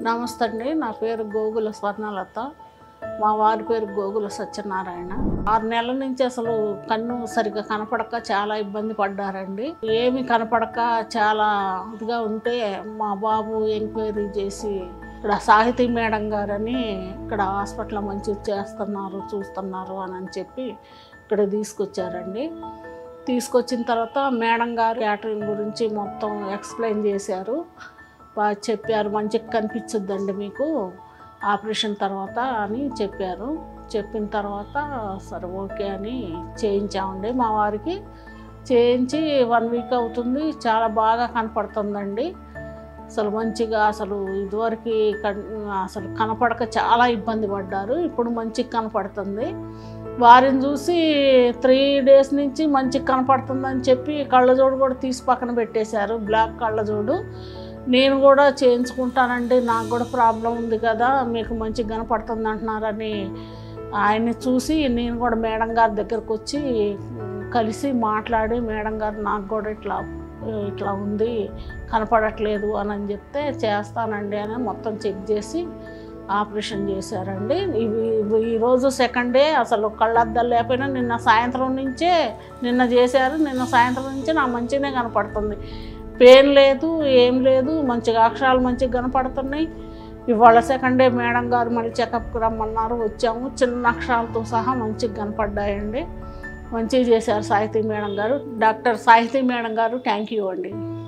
నమస్తే అండి నా పేరు గోగుల స్వర్ణలత మా వారి పేరు గోగుల సత్యనారాయణ ఆరు నెలల నుంచి అసలు కన్ను సరిగ్గా కనపడక చాలా ఇబ్బంది పడ్డారండి ఏమి కనపడక చాలా ఇదిగా ఉంటే మా బాబు ఎంక్వైరీ చేసి ఇక్కడ సాహితీ మేడం గారని ఇక్కడ హాస్పిటల్ మంచి చేస్తున్నారు చూస్తున్నారు అని అని చెప్పి ఇక్కడ తీసుకొచ్చారండి తీసుకొచ్చిన తర్వాత మేడం గారు క్యాటరింగ్ గురించి మొత్తం ఎక్స్ప్లెయిన్ చేశారు బాగా చెప్పారు మంచిగా కనిపించద్దండి మీకు ఆపరేషన్ తర్వాత అని చెప్పారు చెప్పిన తర్వాత సరే ఓకే అని చేయించామండి మా వారికి చేయించి వన్ వీక్ అవుతుంది చాలా బాగా కనపడుతుందండి అసలు మంచిగా అసలు ఇదివరకు కన్ అసలు కనపడక చాలా ఇబ్బంది పడ్డారు ఇప్పుడు మంచిగా కనపడుతుంది వారిని చూసి త్రీ డేస్ నుంచి మంచిగా కనపడుతుందని చెప్పి కళ్ళజోడు కూడా తీసి పక్కన పెట్టేశారు బ్లాక్ కళ్ళజోడు నేను కూడా చేయించుకుంటానండి నాకు కూడా ప్రాబ్లం ఉంది కదా మీకు మంచిగా కనపడుతుంది అంటున్నారని ఆయన్ని చూసి నేను కూడా మేడం గారి దగ్గరకు వచ్చి ఉమ్, కలిసి మాట్లాడి మేడం గారు నాకు కూడా ఇట్లా ఇట్లా ఉంది కనపడట్లేదు అని అని చెప్తే చేస్తానండి అని మొత్తం చెక్ చేసి ఆపరేషన్ చేశారండి ఇవి ఇవి ఈరోజు సెకండ్ డే అసలు కళ్ళద్దాలు లేకపోయినా నిన్న సాయంత్రం నుంచే నిన్న చేశారు నిన్న సాయంత్రం నుంచే నాకు మంచిగానే కనపడుతుంది పెయిన్ లేదు ఏం లేదు మంచిగా అక్షరాలు మంచిగా కనపడుతున్నాయి ఇవాళ సెకండ్ డే మేడం గారు మళ్ళీ చెకప్కి రమ్మన్నారు వచ్చాము చిన్న అక్షరాలతో సహా మంచిగా కనపడ్డాయండి మంచిగా చేశారు సాహితీ మేడం గారు డాక్టర్ సాహితీ మేడం గారు థ్యాంక్ యూ అండి